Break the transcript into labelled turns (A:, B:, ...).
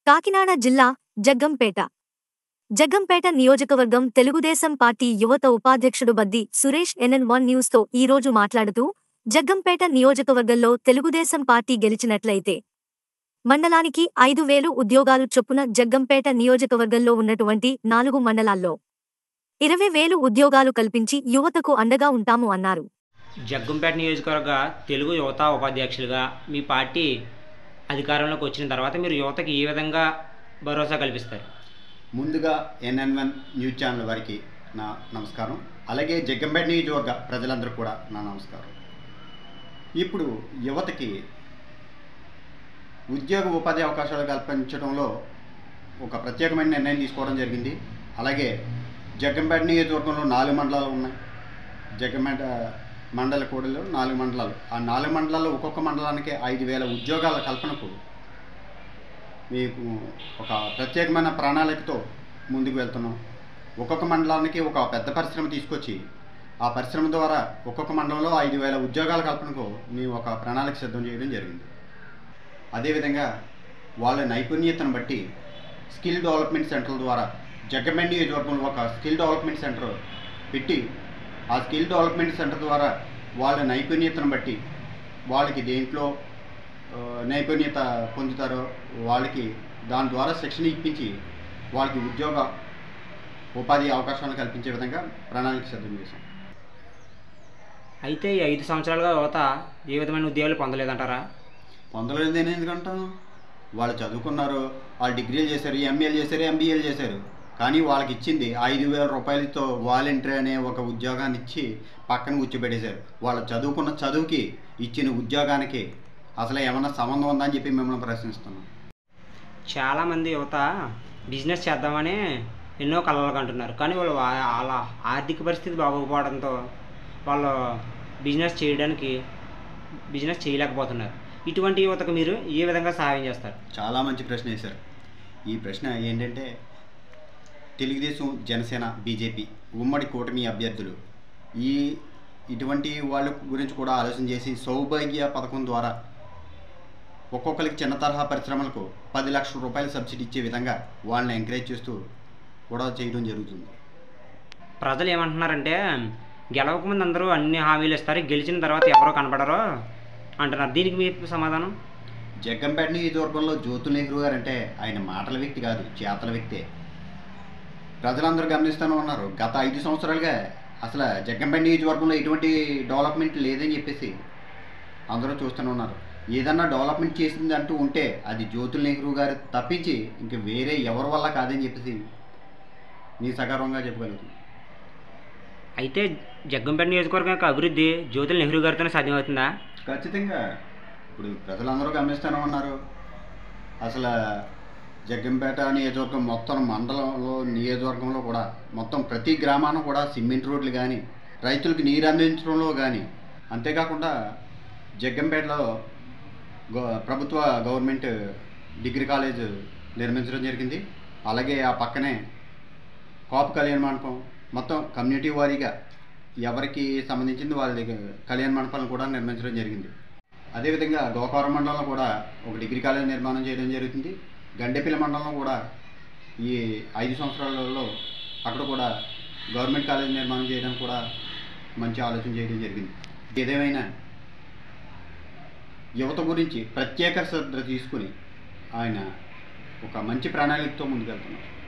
A: కాకినాడ జిల్లా జగ్గంపేట జగ్గంపేట నియోజకవర్గం తెలుగుదేశం పార్టీ యువత ఉపాధ్యక్షుడు బద్ది సురేష్ ఎన్ఎన్ వన్ న్యూస్తో ఈరోజు మాట్లాడుతూ జగ్గంపేట నియోజకవర్గంలో తెలుగుదేశం పార్టీ గెలిచినట్లయితే మండలానికి ఐదు వేలు ఉద్యోగాలు చొప్పున జగ్గంపేట నియోజకవర్గంలో ఉన్నటువంటి నాలుగు మండలాల్లో ఇరవై వేలు ఉద్యోగాలు కల్పించి యువతకు అండగా ఉంటాము అన్నారు
B: జగ్గంపేట నియోజకవర్గ తెలుగు యువత ఉపాధ్యక్షులుగా మీ పార్టీ అధికారంలోకి వచ్చిన తర్వాత మీరు యువతకి ఏ విధంగా భరోసా కల్పిస్తారు
C: ముందుగా ఎన్ఎన్ వన్ న్యూస్ ఛానల్ వారికి నా నమస్కారం అలాగే జగ్గంపేట నియోజకవర్గ ప్రజలందరూ కూడా నా నమస్కారం ఇప్పుడు యువతకి ఉద్యోగ ఉపాధి అవకాశాలు కల్పించడంలో ఒక ప్రత్యేకమైన నిర్ణయం తీసుకోవడం జరిగింది అలాగే జగ్గంపేట నియోజకవర్గంలో నాలుగు మండలాలు ఉన్నాయి జగ్గంపేట మండల కూడలో నాలుగు మండలాలు ఆ నాలుగు మండలాల్లో ఒక్కొక్క మండలానికి ఐదు వేల ఉద్యోగాల కల్పనకు మీకు ఒక ప్రత్యేకమైన ప్రణాళికతో ముందుకు వెళ్తున్నాం ఒక్కొక్క మండలానికి ఒక పెద్ద పరిశ్రమ తీసుకొచ్చి ఆ పరిశ్రమ ద్వారా ఒక్కొక్క మండలంలో ఐదు వేల ఉద్యోగాల కల్పనకు మేము ఒక ప్రణాళిక సిద్ధం చేయడం జరిగింది అదేవిధంగా వాళ్ళ నైపుణ్యతను బట్టి స్కిల్ డెవలప్మెంట్ సెంటర్ ద్వారా జగ్గమెండి నియోజకవర్గంలో ఒక స్కిల్ డెవలప్మెంట్ సెంటర్ పెట్టి ఆ స్కిల్ డెవలప్మెంట్ సెంటర్ ద్వారా వాళ్ళ నైపుణ్యతను బట్టి వాళ్ళకి దేంట్లో ఆ, నైపుణ్యత పొందుతారో వాళ్ళకి దాని ద్వారా శిక్షణ ఇప్పించి వాళ్ళకి ఉద్యోగ ఉపాధి అవకాశాలను కల్పించే విధంగా ప్రణాళిక సిద్ధం చేశాం
B: అయితే ఈ ఐదు సంవత్సరాలుగా యువత ఏ విధమైన ఉద్యోగాలు పొందలేదంటారా
C: పొందలేదు నేను ఎందుకంటాం వాళ్ళు చదువుకున్నారు వాళ్ళు డిగ్రీలు చేశారు ఎంఏలు చేశారు ఎంబీఏలు చేశారు కానీ వాళ్ళకి ఇచ్చింది ఐదు వేల రూపాయలతో వాలంటీర్ అనే ఒక ఉద్యోగాన్ని ఇచ్చి పక్కన కూర్చోబెట్టేశారు వాళ్ళు చదువుకున్న చదువుకి ఇచ్చిన ఉద్యోగానికి అసలు ఏమన్నా సంబంధం ఉందా అని చెప్పి మిమ్మల్ని ప్రశ్నిస్తున్నాం
B: చాలామంది యువత బిజినెస్ చేద్దామని ఎన్నో కలలు కంటున్నారు కానీ వాళ్ళు వా- వాళ్ళ ఆర్థిక పరిస్థితి బాగోకపోవడంతో వాళ్ళు బిజినెస్ చేయడానికి బిజినెస్ చేయలేకపోతున్నారు ఇటువంటి యువతకు మీరు ఏ విధంగా సహాయం చేస్తారు
C: చాలా మంచి ప్రశ్న వేశారు ఈ ప్రశ్న ఏంటంటే తెలుగుదేశం జనసేన బీజేపీ ఉమ్మడి కూటమి అభ్యర్థులు ఈ ఇటువంటి వాళ్ళ గురించి కూడా ఆలోచన చేసి సౌభాగ్య పథకం ద్వారా ఒక్కొక్కరికి చిన్న తరహా పరిశ్రమలకు పది లక్షల రూపాయల సబ్సిడీ ఇచ్చే విధంగా వాళ్ళని ఎంకరేజ్ చేస్తూ కూడా చేయడం జరుగుతుంది
B: ప్రజలు ఏమంటున్నారంటే గెలవక ముందు అందరూ అన్ని హామీలు ఇస్తారు గెలిచిన తర్వాత ఎవరో కనపడరు అంటున్నారు దీనికి మీ సమాధానం
C: జగ్గంపేట నియోజకవర్గంలో జ్యోతుల్ నెహ్రూ గారు అంటే ఆయన మాటల వ్యక్తి కాదు చేతల వ్యక్తే ప్రజలందరూ గమనిస్తూనే ఉన్నారు గత ఐదు సంవత్సరాలుగా అసలు జగ్గంపేట నియోజకవర్గంలో ఎటువంటి డెవలప్మెంట్ లేదని చెప్పేసి అందరూ చూస్తూనే ఉన్నారు ఏదన్నా డెవలప్మెంట్ చేసింది అంటూ ఉంటే అది జ్యోతుల్ నెహ్రూ గారు తప్పించి ఇంక వేరే ఎవరి వల్ల కాదని చెప్పేసి నీ సగర్వంగా చెప్పగలుగుతుంది
B: అయితే జగ్గంపేట నియోజకవర్గం యొక్క అభివృద్ధి జ్యోతుల నెహ్రూ గారితోనే సాధ్యమవుతుందా
C: ఖచ్చితంగా ఇప్పుడు ప్రజలందరూ గమనిస్తూనే ఉన్నారు అసలు జగ్గంపేట నియోజకవర్గం మొత్తం మండలంలో నియోజకవర్గంలో కూడా మొత్తం ప్రతి గ్రామాన కూడా సిమెంట్ రోడ్లు కానీ రైతులకు నీరు అందించడంలో కానీ అంతేకాకుండా జగ్గంపేటలో గో ప్రభుత్వ గవర్నమెంట్ డిగ్రీ కాలేజ్ నిర్మించడం జరిగింది అలాగే ఆ పక్కనే కాపు కళ్యాణ మండపం మొత్తం కమ్యూనిటీ వారీగా ఎవరికి సంబంధించింది వాళ్ళ దగ్గర కళ్యాణ మండపాలను కూడా నిర్మించడం జరిగింది అదేవిధంగా గోకవరం మండలంలో కూడా ఒక డిగ్రీ కాలేజ్ నిర్మాణం చేయడం జరుగుతుంది గండెపిల్ల మండలంలో కూడా ఈ ఐదు సంవత్సరాలలో అక్కడ కూడా గవర్నమెంట్ కాలేజ్ నిర్మాణం చేయడం కూడా మంచి ఆలోచన చేయడం జరిగింది ఏదేమైనా యువత గురించి ప్రత్యేక శ్రద్ధ తీసుకుని ఆయన ఒక మంచి ప్రణాళికతో ముందుకెళ్తున్నారు